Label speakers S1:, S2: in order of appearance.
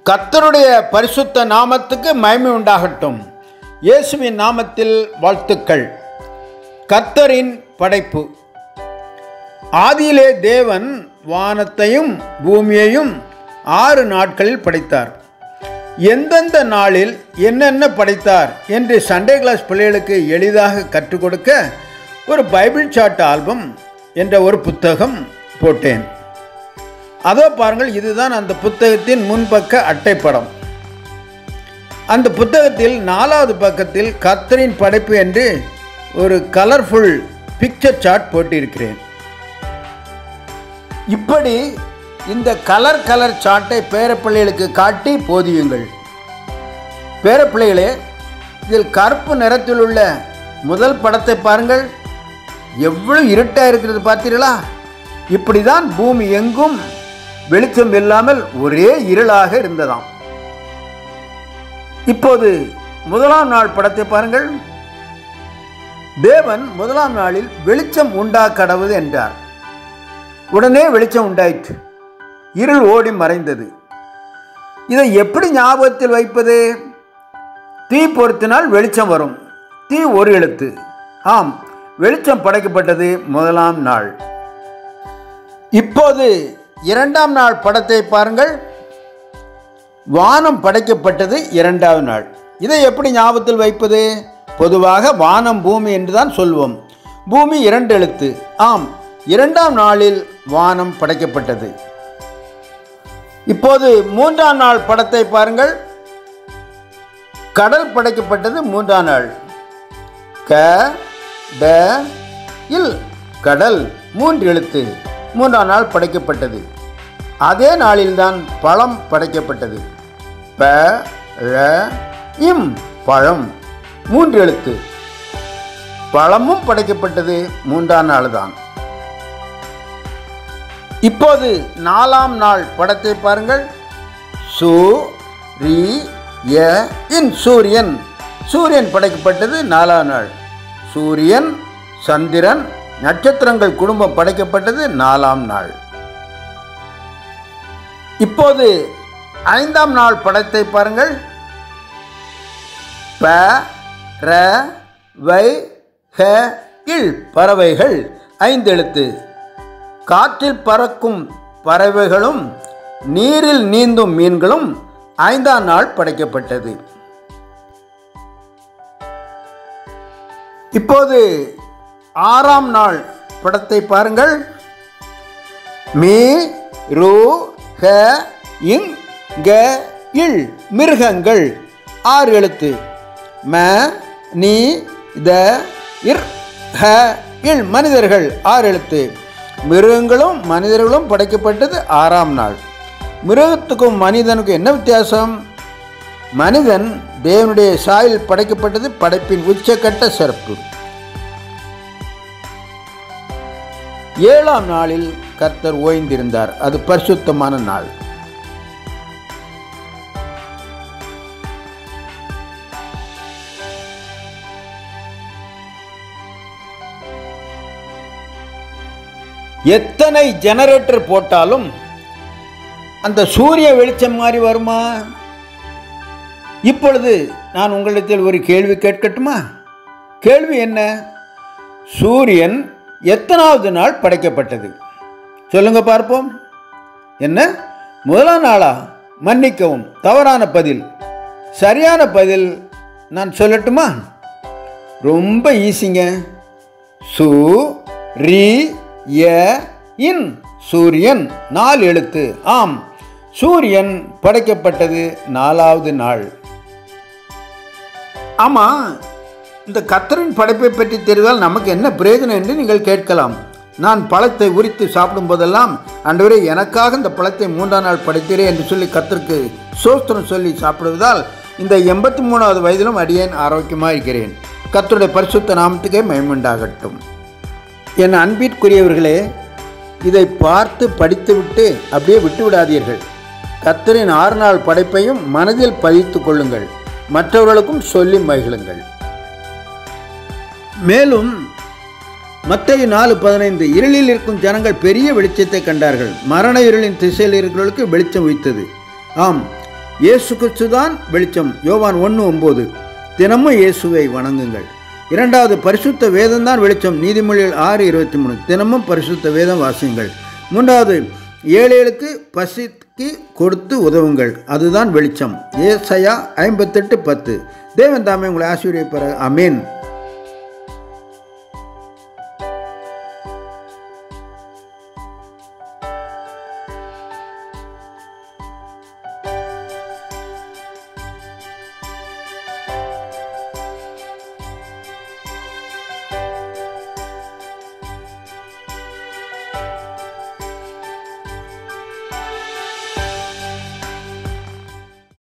S1: கர்த்தருடைய பரிசுத்த நாமத்துக்கு மகிமை உண்டாகட்டும் இயேசுவின் நாமத்தில் வாழ்த்துக்கள் கர்த்தரின் படைப்பு ஆதியிலே தேவன் வானத்தையும் பூமியையும் ஆறு நாட்களில் படைத்தார் எந்தெந்த நாளில் என்னென்ன படைத்தார் என்று சண்டே கிளாஸ் பிள்ளைகளுக்கு எளிதாக கற்றுக் கொடுக்க ஒரு பைபிள் சார்ட் ஆல்பம் என்ற ஒரு புத்தகம் போட்டேன் அதோ பாருங்கள் இதுதான் அந்த புத்தகத்தின் முன்பக்க அட்டைப்படம் அந்த புத்தகத்தில் நாலாவது பக்கத்தில் கர்த்தரின் படைப்பு என்று ஒரு கலர்ஃபுல் பிக்சர் சார்ட் போட்டிருக்கிறேன் இப்படி இந்த கலர் கலர் சார்ட்டை பேரப்பிள்ளைகளுக்கு காட்டி போதியுங்கள் பேரப்பிள்ளைகளே இதில் கருப்பு நிறத்தில் உள்ள முதல் படத்தை பாருங்கள் எவ்வளவு இருட்டாக இருக்கிறது பார்த்தீர்களா இப்படி தான் பூமி எங்கும் வெளிச்சம் இல்லாமல் ஒரே இருளாக இருந்ததாம் இப்போது முதலாம் நாள் படத்தை பாருங்கள் தேவன் முதலாம் நாளில் வெளிச்சம் உண்டா கடவுது என்றார் உடனே வெளிச்சம் உண்டாயிற்று இருள் ஓடி மறைந்தது இதை எப்படி ஞாபகத்தில் வைப்பது தீ பொருத்தினால் வெளிச்சம் வரும் தீ ஒரு எழுத்து ஆம் வெளிச்சம் படைக்கப்பட்டது முதலாம் நாள் இப்போது இரண்டாம் நாள் படத்தை பாருங்கள் வானம் படைக்கப்பட்டது இரண்டாவது நாள் இதை எப்படி ஞாபகத்தில் வைப்பது பொதுவாக வானம் பூமி என்று தான் சொல்வோம் பூமி இரண்டு எழுத்து ஆம் இரண்டாம் நாளில் வானம் படைக்கப்பட்டது இப்போது மூன்றாம் நாள் படத்தை பாருங்கள் கடல் படைக்கப்பட்டது மூன்றாம் நாள் க ட இல் கடல் மூன்று எழுத்து மூன்றாம் நாள் படைக்கப்பட்டது அதே நாளில்தான் பழம் படைக்கப்பட்டது ப ழ இம் பழம் மூன்று எழுத்து பழமும் படைக்கப்பட்டது மூன்றாம் நாள் தான் இப்போது நாலாம் நாள் படத்தை பாருங்கள் சு ரி ய இன் சூரியன் சூரியன் படைக்கப்பட்டது நாலாம் நாள் சூரியன் சந்திரன் நட்சத்திரங்கள் குடும்பம் படைக்கப்பட்டது நாலாம் நாள் இப்போது ஐந்தாம் நாள் படத்தை பாருங்கள் ப ர வை ஹ இல் பறவைகள் ஐந்து எழுத்து காற்றில் பறக்கும் பறவைகளும் நீரில் நீந்தும் மீன்களும் ஐந்தாம் நாள் படைக்கப்பட்டது இப்போது ஆறாம் நாள் படத்தை பாருங்கள் மீ ரு ஹ இங் க இல் மிருகங்கள் ஆறு எழுத்து ம நீ த இர் ஹ இல் மனிதர்கள் ஆறு எழுத்து மிருகங்களும் மனிதர்களும் படைக்கப்பட்டது ஆறாம் நாள் மிருகத்துக்கும் மனிதனுக்கும் என்ன வித்தியாசம் மனிதன் தேவனுடைய சாயில் படைக்கப்பட்டது படைப்பின் உச்சக்கட்ட சிறப்பு ஏழாம் நாளில் கர்த்தர் ஓய்ந்திருந்தார் அது பரிசுத்தமான நாள் எத்தனை ஜெனரேட்டர் போட்டாலும் அந்த சூரிய வெளிச்சம் மாதிரி வருமா இப்பொழுது நான் உங்களிடத்தில் ஒரு கேள்வி கேட்கட்டுமா கேள்வி என்ன சூரியன் எத்தனாவது நாள் படைக்கப்பட்டது சொல்லுங்க பார்ப்போம் என்ன முதலாம் நாளா மன்னிக்கவும் தவறான பதில் சரியான பதில் நான் சொல்லட்டுமா ரொம்ப ஈஸிங்க சு ரி ய இன் சூரியன் நாலு எழுத்து ஆம் சூரியன் படைக்கப்பட்டது நாலாவது நாள் ஆமாம் இந்த கத்தரின் படைப்பை பற்றி தெரிந்தால் நமக்கு என்ன பிரயோஜனம் என்று நீங்கள் கேட்கலாம் நான் பழத்தை உரித்து சாப்பிடும் போதெல்லாம் அன்றுவரை எனக்காக இந்த பழத்தை மூன்றாம் நாள் படைத்தீரே என்று சொல்லி கத்தருக்கு சோஸ்திரம் சொல்லி சாப்பிடுவதால் இந்த எண்பத்தி மூணாவது வயதிலும் அடியேன் ஆரோக்கியமாக இருக்கிறேன் கத்தருடைய பரிசுத்த நாமத்துக்கே மயமுண்டாகட்டும் என் அன்பிற்குரியவர்களே இதை பார்த்து படித்துவிட்டு அப்படியே விட்டு விடாதீர்கள் கத்தரின் ஆறு நாள் படைப்பையும் மனதில் பதித்து கொள்ளுங்கள் மற்றவர்களுக்கும் சொல்லி மகிழுங்கள் மேலும் மத்திய நாலு பதினைந்து இருளில் இருக்கும் ஜனங்கள் பெரிய வெளிச்சத்தை கண்டார்கள் மரண இருளின் திசையில் இருக்கிறவர்களுக்கு வெளிச்சம் வைத்தது ஆம் இயேசு கிறிஸ்து தான் வெளிச்சம் யோவான் ஒன்று ஒம்பது தினமும் இயேசுவை வணங்குங்கள் இரண்டாவது பரிசுத்த வேதம் தான் வெளிச்சம் நீதிமொழிகள் ஆறு இருபத்தி மூணு தினமும் பரிசுத்த வேதம் வாசியுங்கள் மூன்றாவது ஏழைகளுக்கு பசிக்கு கொடுத்து உதவுங்கள் அதுதான் வெளிச்சம் ஏசையா ஐம்பத்தெட்டு பத்து தேவன் தாமே உங்களை ஆசீர்வதிப்பார் அமேன்